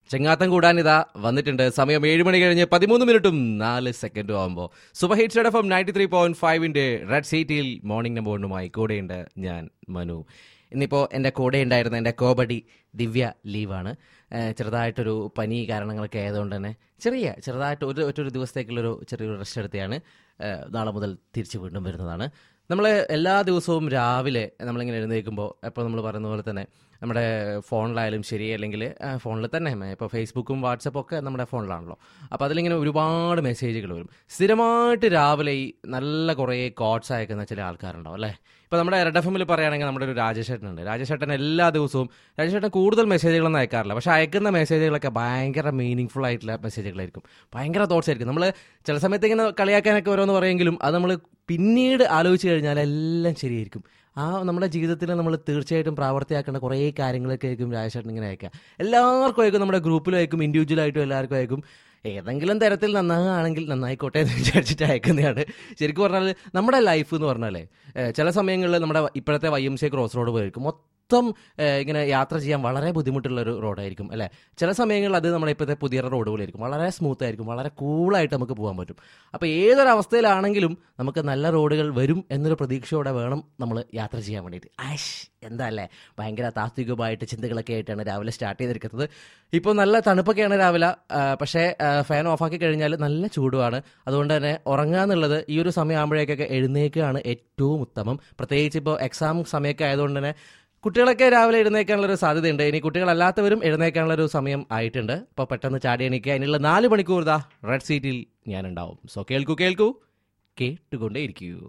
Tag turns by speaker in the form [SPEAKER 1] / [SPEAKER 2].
[SPEAKER 1] ചെങ്ങാത്തം കൂടാൻ ഇതാ വന്നിട്ടുണ്ട് സമയം ഏഴ് മണി കഴിഞ്ഞ് പതിമൂന്ന് മിനിറ്റും നാല് സെക്കൻഡും ആകുമ്പോൾ super hit F M ninety three point ഫൈവിന്റെ റെഡ് സീറ്റിൽ മോർണിംഗ് നമ്പർ വണ്ണുമായി കൂടെയുണ്ട് ഞാൻ മനു ഇന്നിപ്പോൾ എൻ്റെ കൂടെ ഉണ്ടായിരുന്ന എൻ്റെ കോബഡി ദിവ്യ ലീവാണ് ഏഹ് ചെറുതായിട്ടൊരു പനി കാരണങ്ങളൊക്കെ ആയതുകൊണ്ട് തന്നെ ചെറിയ ചെറുതായിട്ട് ഒരു ഒറ്റൊരു ദിവസത്തേക്കുള്ളൊരു ചെറിയൊരു റെസ്റ്റ് എടുത്തെയാണ് ഏഹ് നാളെ മുതൽ തിരിച്ച് വീണ്ടും വരുന്നതാണ് നമ്മൾ എല്ലാ ദിവസവും രാവിലെ നമ്മളിങ്ങനെ എഴുന്നേൽക്കുമ്പോൾ എപ്പോൾ നമ്മൾ പറയുന്ന പോലെ തന്നെ നമ്മുടെ ഫോണിലായാലും ശരി അല്ലെങ്കിൽ ഫോണിൽ തന്നെ ഇപ്പോൾ ഫേസ്ബുക്കും വാട്സപ്പും ഒക്കെ നമ്മുടെ ഫോണിലാണല്ലോ അപ്പോൾ അതിലിങ്ങനെ ഒരുപാട് മെസ്സേജുകൾ വരും സ്ഥിരമായിട്ട് രാവിലെ ഈ നല്ല കുറേ കോട്ട്സ് അയക്കുന്ന ചില ആൾക്കാരുണ്ടാവും അല്ലേ ഇപ്പോൾ നമ്മുടെ റെഡ് എഫ് എമ്മിൽ പറയുകയാണെങ്കിൽ നമ്മുടെ ഒരു രാജേഷേട്ടനുണ്ട് രാജേഷേട്ടൻ എല്ലാ ദിവസവും രാജേഷേട്ടൻ കൂടുതൽ മെസ്സേജുകളൊന്നും അയക്കാറില്ല പക്ഷേ അയക്കുന്ന മെസ്സേജുകളൊക്കെ ഭയങ്കര മീനിങ് ഫുൾ ആയിട്ടുള്ള മെസ്സേജുകളായിരിക്കും ഭയങ്കര തോട്ട്സ് ആയിരിക്കും നമ്മൾ ചില സമയത്ത് ഇങ്ങനെ കളിയാക്കാനൊക്കെ ഓരോന്ന് പറയുമെങ്കിലും അത് നമ്മൾ പിന്നീട് ആലോചിച്ച് കഴിഞ്ഞാൽ എല്ലാം ശരിയായിരിക്കും ആ നമ്മുടെ ജീവിതത്തിൽ നമ്മൾ തീർച്ചയായിട്ടും പ്രാവർത്തിയാക്കേണ്ട കുറേ കാര്യങ്ങളൊക്കെ ആയിരിക്കും രാജേഷേട്ടൻ ഇങ്ങനെ അയക്കുക എല്ലാവർക്കും അയക്കും നമ്മുടെ ഗ്രൂപ്പിലും അയക്കും ഇൻഡിവിജ്വലായിട്ടും എല്ലാവർക്കും അയക്കും ഏതെങ്കിലും തരത്തിൽ നന്നാകുകയാണെങ്കിൽ നന്നായിക്കോട്ടെ എന്ന് വിചാരിച്ചിട്ട് അയക്കുന്നതാണ് ശരിക്കും പറഞ്ഞാൽ നമ്മുടെ ലൈഫ് എന്ന് പറഞ്ഞാലേ ഏഹ് ചില സമയങ്ങളിൽ നമ്മുടെ ഇപ്പോഴത്തെ Y M C cross road പോയിരിക്കും മൊത്തം ഏഹ് ഇങ്ങനെ യാത്ര ചെയ്യാൻ വളരെ ബുദ്ധിമുട്ടുള്ള ഒരു റോഡായിരിക്കും അല്ലേ ചില സമയങ്ങളിൽ അത് നമ്മുടെ ഇപ്പോഴത്തെ പുതിയ റോഡ് പോലെയായിരിക്കും വളരെ സ്മൂത്ത് ആയിരിക്കും വളരെ കൂളായിട്ട് നമുക്ക് പോകാൻ പറ്റും അപ്പോൾ ഏതൊരവസ്ഥയിലാണെങ്കിലും നമുക്ക് നല്ല റോഡുകൾ വരും എന്നൊരു പ്രതീക്ഷയോടെ വേണം നമ്മൾ യാത്ര ചെയ്യാൻ വേണ്ടിയിട്ട് ആഷ് എന്താ അല്ലേ ഭയങ്കര താത്വികമായിട്ട് ചിന്തകളൊക്കെ ആയിട്ടാണ് രാവിലെ സ്റ്റാർട്ട് ചെയ്തിരിക്കുന്നത് ഇപ്പോൾ നല്ല തണുപ്പൊക്കെയാണ് രാവിലെ ആ, പക്ഷേ ഫാൻ ഓഫാക്കി കഴിഞ്ഞാൽ നല്ല ചൂടുമാണ് അതുകൊണ്ട് തന്നെ ഉറങ്ങുക എന്നുള്ളത് ഈ ഒരു സമയമാകുമ്പോഴേക്കൊക്കെ എഴുന്നേൽക്കുകയാണ് ഏറ്റവും ഉത്തമം പ്രത്യേകിച്ച് ഇപ്പോൾ എക്സാം സമയമൊക്കെ ആയതുകൊണ്ട് തന്നെ കുട്ടികളൊക്കെ രാവിലെ എഴുന്നേക്കാനുള്ളൊരു സാധ്യതയുണ്ട് ഇനി കുട്ടികളല്ലാത്തവരും എഴുന്നേക്കാനുള്ളൊരു സമയം ആയിട്ടുണ്ട് അപ്പോൾ പെട്ടെന്ന് ചാടി എണീക്കുക അതിനുള്ള നാല് മണിക്കൂർ ഇതാ റെഡ് സീറ്റിൽ ഞാനുണ്ടാവും സോ കേൾക്കൂ കേൾക്കൂ കേട്ടുകൊണ്ടേയിരിക്കൂ